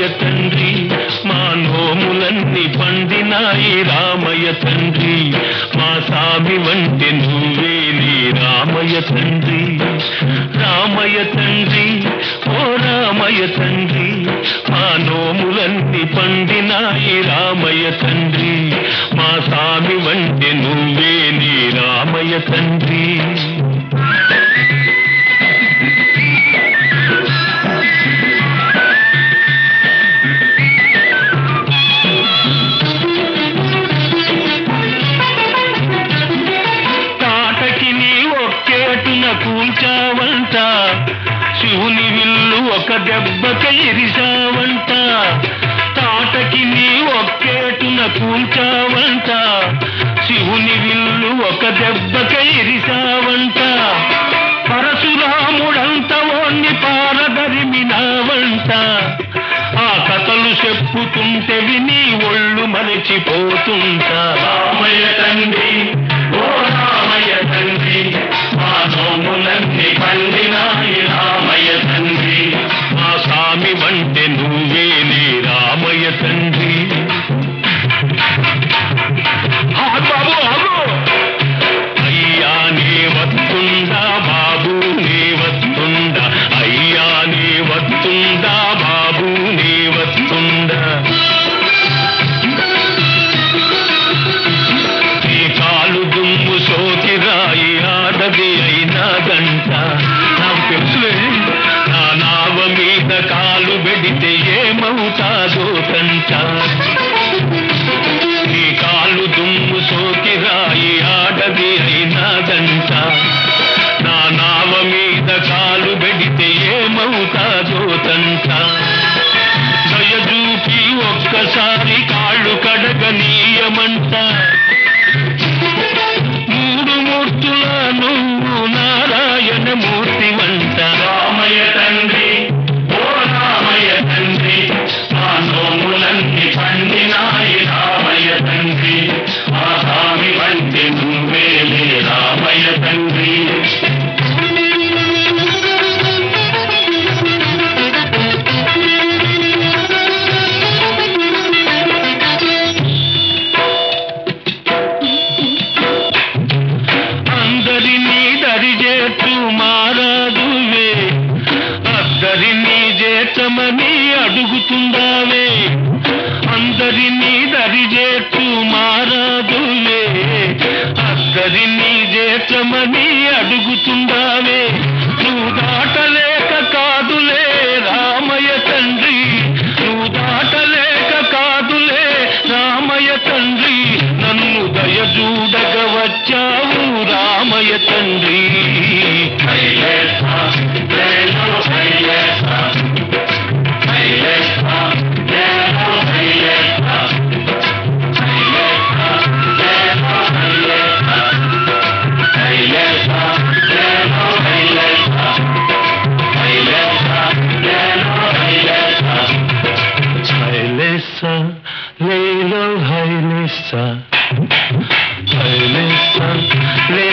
రామయ్య తండ్రి మా నోములన్నీ పండినాయి రామయ్య తండ్రి మా సామి వంటి నువ్వేలి రామయ్య తండ్రి రామయ్య తండ్రి ఓ రామయ్య తండ్రి మా నోములన్నీ పండినాయి రామయ్య తండ్రి మా సామి వంటి నువ్వేలి రామయ్య తండ్రి తాటకి నీ ఒక్కేటున కూల్చావంట శివుని విల్లు ఒక దెబ్బక ఇరిసావంట తాటకి నీ ఒక్కేటున కూల్చావంట శివుని విల్లు ఒక దెబ్బక ఇరిసావంట పరశురాముడంత ఓన్ని పారదరిమినావంట ఆ కథలు చెప్పుతుంటే విని ఒళ్ళు మరచిపోతుంటా రామయ్య తండ్రి ఓ రామయ్య తండ్రి మా నోములన్నీ పండినాయి రామయ్య తండ్రి మా స్వామి వంటే నువ్వేలే రామయ్య తండ్రి ఆగు బాబు ఆగు అయ్యా నీ వస్తుందా బాబు నీ వస్తుందా అయ్యా నీ వస్తుందా బాబు నీ వస్తుందా నీ కాలు దుమ్ము సోకి రాయి ఆడది అయినా గంట నాకు తెలుసులే నా నావ మీద కాలు పెడితే ఏమవుతాదో కంట నీ కాలు దుమ్ము సోకి రాయి ఆడది అయినా గంట నా నావ మీద కాలు పెడితే ఏమవుతాదో తంట దయచూపి ఒక్కసారి కాళ్ళు కడగనీయమంట మూడు మూర్తుల నువ్వు నారాయణ మూర్తి వంట రామయ్య తండ్రి ఓ రామయ్య తండ్రి మా నోములన్నీ పండినాయి రామయ్య తండ్రి ఆ స్వామి వంటి నువ్వేలే రామయ్య తండ్రి అందరినీ దరిచేట్టు మారాదువే అద్దరినీ చేతమని అడుగుతుందావే అందరినీ దరిచేట్టు మారాదువే అద్దరినీ చేతమని అడుగుతుందావే నువ్వు దాటలేక కాదులే రామయ్య తండ్రి నువ్వు దాటలేక కాదులే రామయ్య తండ్రి నన్ను దయచూడగ వచ్చావు రామయ్య తండ్రి హైలేసా లేలో హైలేసా హైలేసా లే